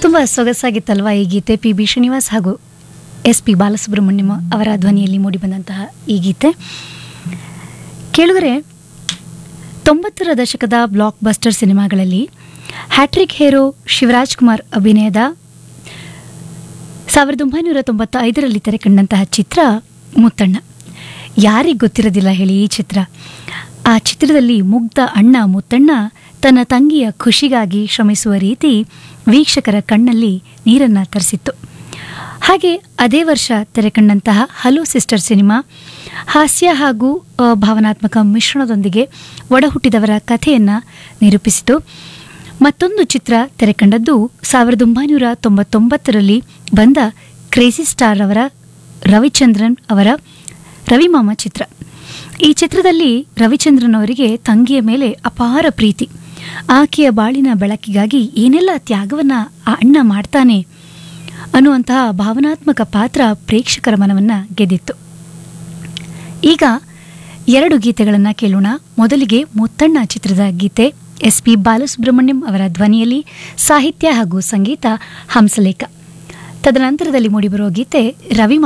ತುಂಬ ಸೊಗಸಾಗಿತ್ತಲ್ವಾ ಈ ಗೀತೆ P B Srinivas ಹಾಗೂ ಎಸ್ ಪಿ ಬಾಲಸುಬ್ರಹ್ಮಣ್ಯಂ ಅವರ ಧ್ವನಿಯಲ್ಲಿ ಮೂಡಿಬಂದಂತಹ ಈ ಗೀತೆ ಕೇಳುಗರೆ ತೊಂಬತ್ತರ ದಶಕದ ಬ್ಲಾಕ್ ಬಸ್ಟರ್ ಸಿನಿಮಾಗಳಲ್ಲಿ ಹ್ಯಾಟ್ರಿಕ್ ಹೀರೋ ಶಿವರಾಜ್ ಕುಮಾರ್ ಅಭಿನಯದ ಸಾವಿರದ ಒಂಬೈನೂರ ತೊಂಬತ್ತ ಐದರಲ್ಲಿ ತೆರೆಕಂಡಂತಹ ಚಿತ್ರ ಮುತ್ತಣ್ಣ ಯಾರಿಗೆ ಗೊತ್ತಿರೋದಿಲ್ಲ ಹೇಳಿ ಈ ಚಿತ್ರ ಆ ಚಿತ್ರದಲ್ಲಿ ಮುಗ್ಧ ಅಣ್ಣ ಮುತ್ತಣ್ಣ ತನ್ನ ತಂಗಿಯ ಖುಷಿಗಾಗಿ ಶ್ರಮಿಸುವ ರೀತಿ ವೀಕ್ಷಕರ ಕಣ್ಣಲ್ಲಿ ನೀರನ್ನು ತರಿಸಿತ್ತು ಹಾಗೆ ಅದೇ ವರ್ಷ ತೆರೆಕಂಡಂತಹ ಹಲೋ ಸಿಸ್ಟರ್ ಸಿನಿಮಾ ಹಾಸ್ಯ ಹಾಗೂ ಆ, ಭಾವನಾತ್ಮಕ ಮಿಶ್ರಣದೊಂದಿಗೆ ಒಡಹುಟ್ಟಿದವರ ಕಥೆಯನ್ನು ನಿರೂಪಿಸಿತು ಮತ್ತೊಂದು ಚಿತ್ರ ತೆರೆಕಂಡದ್ದು ಸಾವಿರದ ಒಂಬೈನೂರ ತೊಂಬತ್ತೊಂಬತ್ತರಲ್ಲಿ ಬಂದ ಕ್ರೇಜಿ ಸ್ಟಾರ್ ಅವರ ರವಿಚಂದ್ರನ್ ಅವರ ರವಿಮಾಮ ಚಿತ್ರ ಈ ಚಿತ್ರದಲ್ಲಿ ರವಿಚಂದ್ರನ್ ಅವರಿಗೆ ತಂಗಿಯ ಮೇಲೆ ಅಪಾರ ಪ್ರೀತಿ ಆಕೆಯ ಬಾಳಿನ ಬೆಳಕಿಗಾಗಿ ಏನೆಲ್ಲ ತ್ಯಾಗವನ್ನ ಆ ಅಣ್ಣ ಮಾಡ್ತಾನೆ ಅನ್ನುವಂತಹ ಭಾವನಾತ್ಮಕ ಪಾತ್ರ ಪ್ರೇಕ್ಷಕರ ಮನವನ್ನ ಗೆದ್ದಿತ್ತು ಈಗ ಎರಡು ಗೀತೆಗಳನ್ನು ಕೇಳೋಣ ಮೊದಲಿಗೆ ಮುತ್ತಣ್ಣ ಚಿತ್ರದ ಗೀತೆ ಎಸ್ ಪಿ ಬಾಲಸುಬ್ರಹ್ಮಣ್ಯಂ ಅವರ ಧ್ವನಿಯಲ್ಲಿ ಸಾಹಿತ್ಯ ಹಾಗೂ ಸಂಗೀತ ಹಂಸಲೇಖ ತದನಂತರದಲ್ಲಿ ಮೂಡಿಬರುವ ಗೀತೆ ರವಿ